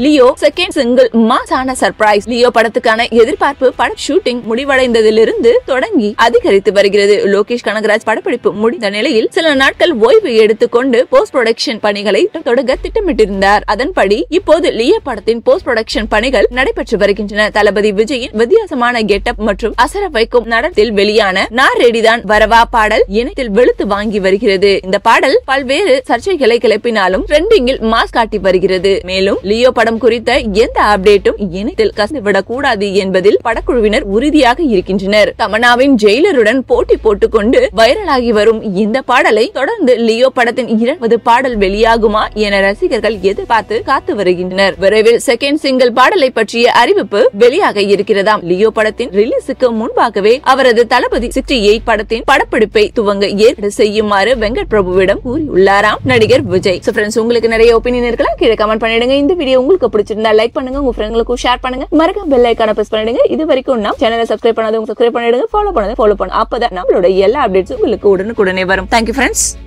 Leo second single மாசான surprise Leo படத்துக்கான எதிர்பார்ப்பு பட ஷூட்டிங் முடிவடைந்ததிலிருந்து தொடங்கி அதிகரித்து வருகிறது லோகேஷ் கனகராஜ் படப்பிடிப்பு முடிந்த நிலையில் சில நாட்கள் ஓய்வு எடுத்துக்கொண்டு போஸ்ட் ப்ரொடக்ஷன் பணிகளை தொடங்க திட்டமிட்டிருந்தார் அதன்படி இப்போது லியோ படத்தின் போஸ்ட் ப்ரொடக்ஷன் பணிகள் நடைபெற்று வருகின்றன தளபதி விஜயின் வித்தியாசமான கெட்டப் மற்றும் அசர வைக்கும் நடத்தில் வெளியான நான் ரெடிதான் வரவா பாடல் இணையத்தில் வெளுத்து வாங்கி வருகிறது இந்த பாடல் பல்வேறு சர்ச்சைகளை கிளப்பினாலும் ட்ரெண்டிங்கில் மாஸ் காட்டி வருகிறது மேலும் லியோ படம் குறித்த எந்த அப்டேட்டும் இணையத்தில் கசிந்துவிடக் கூடாது என்பதில் படக்குழுவினர் உறுதியாக இருக்கின்றனர் தமன்னாவின் ஜெயிலருடன் போட்டி போட்டுக்கொண்டு வைரலாகி வரும் இந்த பாடலை தொடர்ந்து லியோ படத்தின் இரண்டாவது பாடல் வெளியாகுமா என ரசிகர்கள் எதிர்பார்த்து காத்து வருகின்றனர் விரைவில் செகண்ட் சிங்கிள் பாடலை பற்றிய அறிவிப்பு வெளியாக இருக்கிறதாம் லியோ படத்தின் ரிலீஸுக்கு முன்பாகவே அவரது தளபதி சிக்ஸ்டி எயிட் படத்தின் படப்பிடிப்பை துவங்க ஏற்பாடு செய்யுமாறு வெங்கட் பிரபுவிடம் கூறியுள்ளாராம் நடிகர் விஜய் சோ ஃப்ரெண்ட்ஸ் உங்களுக்கு நிறைய ஒப்பீனியன் இருக்கலாம் கீழே கமெண்ட் பண்ணிடுங்க இந்த வீடியோ உங்களுக்கு பிடிச்சிருந்தா லைக் பண்ணுங்க உங்க ஃப்ரெண்ட்களுக்கும் ஷேர் பண்ணுங்க மறக்காம பெல் ஐக்கான பிரஸ் பண்ணிடுங்க இது வரைக்கும் நம்ம சேனலை சப்ஸ்கிரைப் பண்ணாதவங்க சப்ஸ்கிரைப் பண்ணிடுங்க ஃபாலோ பண்ணாத ஃபாலோ பண்ணுங்க அப்பதான் நம்மளோட எல்லா அப்டேட்ஸும் உங்களுக்கு உடனுக்குடனே வரும் தேங்க்யூ ஃப்ரெண்ட்ஸ்